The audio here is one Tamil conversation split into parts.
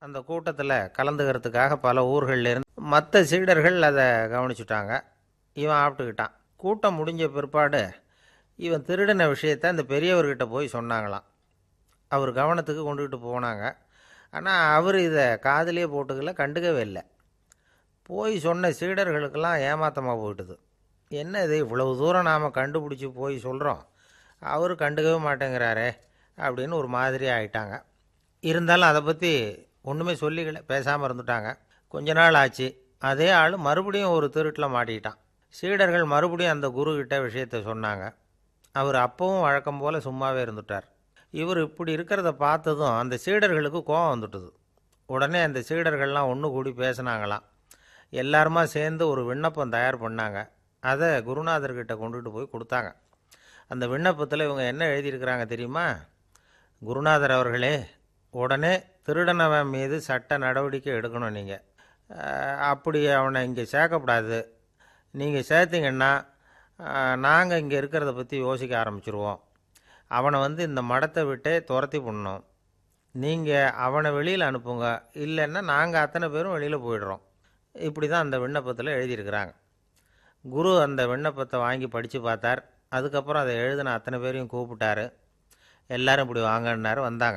அந்த கூட்டத்தில் கலந்துக்கிறதுக்காக பல ஊர்கள்ல இருந்து மற்ற சீடர்கள் அதை கவனிச்சுட்டாங்க இவன் ஆப்பிட்டுக்கிட்டான் கூட்டம் முடிஞ்ச பிற்பாடு இவன் திருடின விஷயத்த அந்த பெரியவர்கிட்ட போய் சொன்னாங்களாம் அவர் கவனத்துக்கு கொண்டுகிட்டு போனாங்க ஆனால் அவர் இதை காதிலே போட்டுக்கல கண்டுக்கவே இல்லை போய் சொன்ன சீடர்களுக்கெல்லாம் ஏமாத்தமாக போயிட்டுது என்ன இது இவ்வளவு தூரம் நாம் கண்டுபிடிச்சி போய் சொல்கிறோம் அவர் கண்டுக்கவே மாட்டேங்கிறாரே அப்படின்னு ஒரு மாதிரி ஆயிட்டாங்க இருந்தாலும் அதை பற்றி ஒன்றுமே சொல்லிக்கல பேசாமல் இருந்துட்டாங்க கொஞ்ச நாள் ஆச்சு அதே ஆள் மறுபடியும் ஒரு திருட்டில் மாட்டிக்கிட்டான் சீடர்கள் மறுபடியும் அந்த குரு கிட்ட விஷயத்த சொன்னாங்க அவர் அப்பவும் வழக்கம் போல் சும்மாவே இருந்துட்டார் இவர் இப்படி இருக்கிறத பார்த்ததும் அந்த சீடர்களுக்கு கோபம் வந்துட்டுது உடனே அந்த சீடர்கள்லாம் ஒன்று கூடி பேசினாங்களாம் எல்லாருமா சேர்ந்து ஒரு விண்ணப்பம் தயார் பண்ணாங்க அதை குருநாதர்கிட்ட கொண்டுட்டு போய் கொடுத்தாங்க அந்த விண்ணப்பத்தில் இவங்க என்ன எழுதியிருக்கிறாங்க தெரியுமா குருநாதர் அவர்களே உடனே திருடனவன் மீது சட்ட நடவடிக்கை எடுக்கணும் நீங்கள் அப்படி அவனை இங்கே சேர்க்கக்கூடாது நீங்கள் சேர்த்தீங்கன்னா நாங்கள் இங்கே இருக்கிறத பற்றி யோசிக்க ஆரம்பிச்சிருவோம் அவனை வந்து இந்த மடத்தை விட்டே துரத்தி பண்ணணும் நீங்கள் அவனை வெளியில் அனுப்புங்க இல்லைன்னா நாங்கள் அத்தனை பேரும் வெளியில் போயிடுறோம் இப்படி தான் அந்த விண்ணப்பத்தில் எழுதியிருக்கிறாங்க குரு அந்த விண்ணப்பத்தை வாங்கி படித்து பார்த்தார் அதுக்கப்புறம் அதை எழுதின அத்தனை பேரையும் கூப்பிட்டாரு எல்லாரும் இப்படி வாங்கன்னாரு வந்தாங்க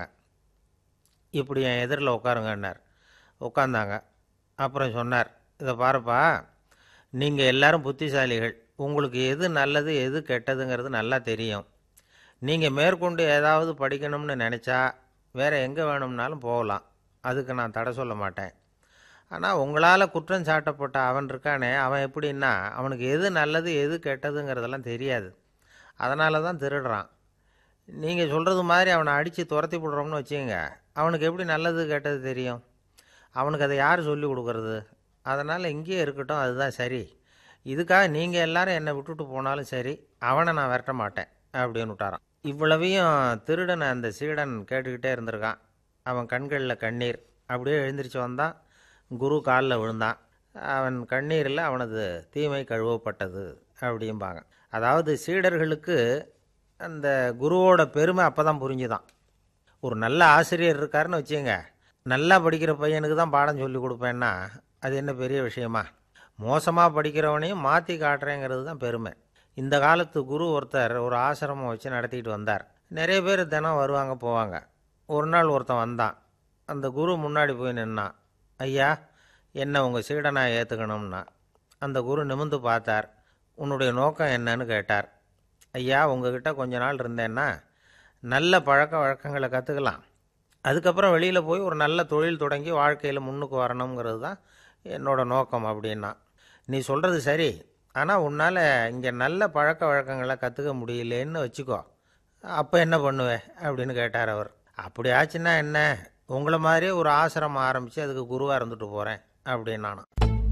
இப்படி என் எதிரில் உட்காருங்கன்னார் உட்காந்தாங்க அப்புறம் சொன்னார் இதை பாருப்பா நீங்கள் எல்லாரும் புத்திசாலிகள் உங்களுக்கு எது நல்லது எது கெட்டதுங்கிறது நல்லா தெரியும் நீங்கள் மேற்கொண்டு ஏதாவது படிக்கணும்னு நினச்சா வேறு எங்கே வேணும்னாலும் போகலாம் அதுக்கு நான் தடை சொல்ல மாட்டேன் ஆனால் உங்களால் குற்றம் சாட்டப்பட்ட அவன் இருக்கானே அவன் எப்படின்னா அவனுக்கு எது நல்லது எது கெட்டதுங்கிறதெல்லாம் தெரியாது அதனால தான் திருடுறான் நீங்கள் சொல்கிறது மாதிரி அவனை அடித்து துரத்தி விடுறோம்னு வச்சுங்க அவனுக்கு எப்படி நல்லது கெட்டது தெரியும் அவனுக்கு அதை யார் சொல்லி கொடுக்கறது அதனால் இங்கேயே இருக்கட்டும் அதுதான் சரி இதுக்காக நீங்கள் எல்லாரும் என்னை விட்டுட்டு போனாலும் சரி அவனை நான் விரட்ட மாட்டேன் அப்படின்னு விட்டாரான் இவ்வளவையும் திருடனை அந்த சீடன் கேட்டுக்கிட்டே இருந்திருக்கான் அவன் கண்களில் கண்ணீர் அப்படியே எழுந்திரிச்சு வந்தான் குரு காலில் விழுந்தான் அவன் கண்ணீரில் அவனது தீமை கழுவப்பட்டது அப்படிம்பாங்க அதாவது சீடர்களுக்கு அந்த குருவோட பெருமை அப்போ தான் புரிஞ்சுதான் ஒரு நல்ல ஆசிரியர் இருக்காருன்னு வச்சுங்க நல்லா படிக்கிற பையனுக்கு தான் பாடம் சொல்லி கொடுப்பேன்னா அது என்ன பெரிய விஷயமா மோசமாக படிக்கிறவனையும் மாற்றி காட்டுறேங்கிறது தான் பெருமை இந்த காலத்து குரு ஒருத்தர் ஒரு ஆசிரமம் வச்சு நடத்திட்டு வந்தார் நிறைய பேர் தினம் வருவாங்க போவாங்க ஒரு நாள் ஒருத்தன் வந்தான் அந்த குரு முன்னாடி போய் நின்னான் ஐயா என்ன உங்கள் சீடனாக ஏற்றுக்கணும்னா அந்த குரு நிமிந்து பார்த்தார் உன்னுடைய நோக்கம் என்னன்னு கேட்டார் ஐயா உங்ககிட்ட கொஞ்ச நாள் இருந்தேன்னா நல்ல பழக்க வழக்கங்களை கற்றுக்கலாம் அதுக்கப்புறம் வெளியில் போய் ஒரு நல்ல தொழில் தொடங்கி வாழ்க்கையில் முன்னுக்கு வரணுங்கிறது தான் என்னோட நோக்கம் அப்படின்னா நீ சொல்கிறது சரி ஆனால் உன்னால் இங்கே நல்ல பழக்க வழக்கங்களை கற்றுக்க முடியலேன்னு வச்சுக்கோ அப்போ என்ன பண்ணுவேன் அப்படின்னு கேட்டார் அவர் அப்படி ஆச்சுன்னா என்ன உங்களை மாதிரியே ஒரு ஆசிரமம் ஆரம்பித்து அதுக்கு குருவாக இருந்துட்டு போகிறேன் அப்படின்னு நானும்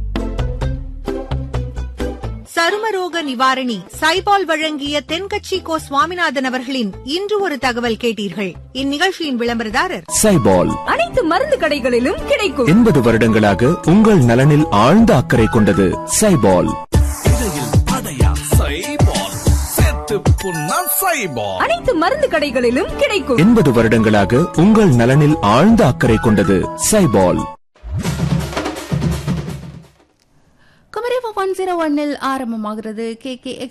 சருமரோக நிவாரணி சைபால் வழங்கிய தென்கட்சி கோ சுவாமிநாதன் அவர்களின் இன்று ஒரு தகவல் கேட்டீர்கள் இந்நிகழ்ச்சியின் விளம்பரதாரர் சைபால் அனைத்து மருந்து கடைகளிலும் கிடைக்கும் எண்பது வருடங்களாக உங்கள் நலனில் ஆழ்ந்த அக்கறை கொண்டது சைபால் அனைத்து மருந்து கடைகளிலும் கிடைக்கும் எண்பது வருடங்களாக உங்கள் நலனில் ஆழ்ந்த அக்கறை கொண்டது சைபால் குமரி ஒன் ஜீரோ ஒன்னில் ஆரம்பமாகிறது கே கே